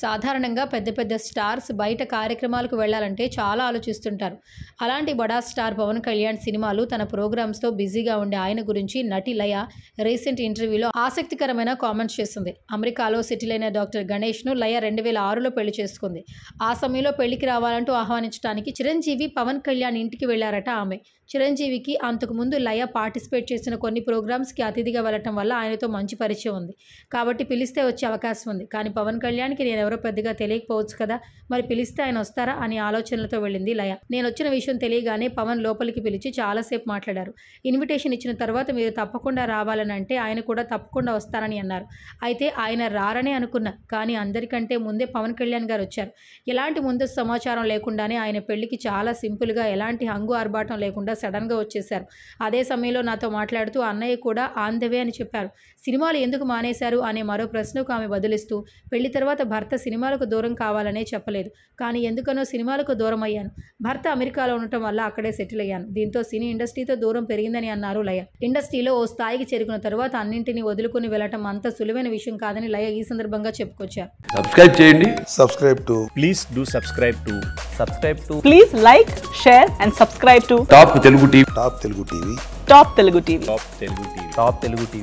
సాధారణంగా పెద్ద పెద్ద స్టార్స్ బయట కార్యక్రమాలకు వెళ్ళాలంటే చాలా ఆలోచిస్తుంటారు అలాంటి బడా స్టార్ పవన్ కళ్యాణ్ సినిమాలు తన ప్రోగ్రామ్స్తో బిజీగా ఉండే ఆయన గురించి నటి లయ రీసెంట్ ఇంటర్వ్యూలో ఆసక్తికరమైన కామెంట్స్ చేసింది అమెరికాలో సెటిల్ అయిన డాక్టర్ గణేష్ను లయ రెండు వేల ఆరులో పెళ్లి చేసుకుంది ఆ సమయంలో పెళ్లికి రావాలంటూ ఆహ్వానించడానికి చిరంజీవి పవన్ కళ్యాణ్ ఇంటికి వెళ్లారట ఆమె చిరంజీవికి అంతకుముందు లయ పార్టిసిపేట్ చేసిన కొన్ని ప్రోగ్రామ్స్కి అతిథిగా వెళ్ళటం వల్ల ఆయనతో మంచి పరిచయం ఉంది కాబట్టి పిలిస్తే వచ్చే అవకాశం ఉంది కానీ పవన్ కళ్యాణ్కి నేను ఎవరో పెద్దగా తెలియకపోవచ్చు కదా మరి పిలిస్తే ఆయన వస్తారా అని ఆలోచనలతో వెళ్ళింది లయ నేను వచ్చిన విషయం తెలియగానే పవన్ లోపలికి పిలిచి చాలాసేపు మాట్లాడారు ఇన్విటేషన్ ఇచ్చిన తర్వాత మీరు తప్పకుండా రావాలని అంటే ఆయన కూడా తప్పకుండా వస్తారని అన్నారు అయితే ఆయన రారనే అనుకున్నా కానీ అందరికంటే ముందే పవన్ కళ్యాణ్ గారు వచ్చారు ఎలాంటి ముందస్తు సమాచారం లేకుండానే ఆయన పెళ్లికి చాలా సింపుల్గా ఎలాంటి హంగు ఆర్భాటం లేకుండా సడన్గా వచ్చేశారు అదే సమయంలో నాతో మాట్లాడుతూ అన్నయ్య కూడా ఆన్ ద వే అని చెప్పారు సినిమాలు ఎందుకు మానేశారు అనే మరో ప్రశ్నకు ఆమె బదులిస్తూ పెళ్లి తర్వాత భర్త సినిమాలకు దూరం కావాలనే చెప్పలేదు కానీ ఎందుకనో సినిమాలకు దూరం అయ్యాను భర్త అమెరికాలో ఉండటం వల్ల అక్కడే సెటిల్ అయ్యాను దీంతో సినీ ఇండస్ట్రీతో దూరం పెరిగిందని అన్నారు లయ ఇండస్ట్రీలో ఓ స్థాయికి చేరుకున్న తర్వాత అన్నింటినీ వదులుకుని వెళ్ళటం అంత సులువైన విషయం కాదని లయ ఈ సందర్భంగా చెప్పుకొచ్చారు సబ్స్క్రైబ్ చేయండి subscribe to please do subscribe to subscribe to Please like, share, and subscribe to top Telugu TV Top Telugu TV. Top Telugu TV. top telugu tv top telugu tv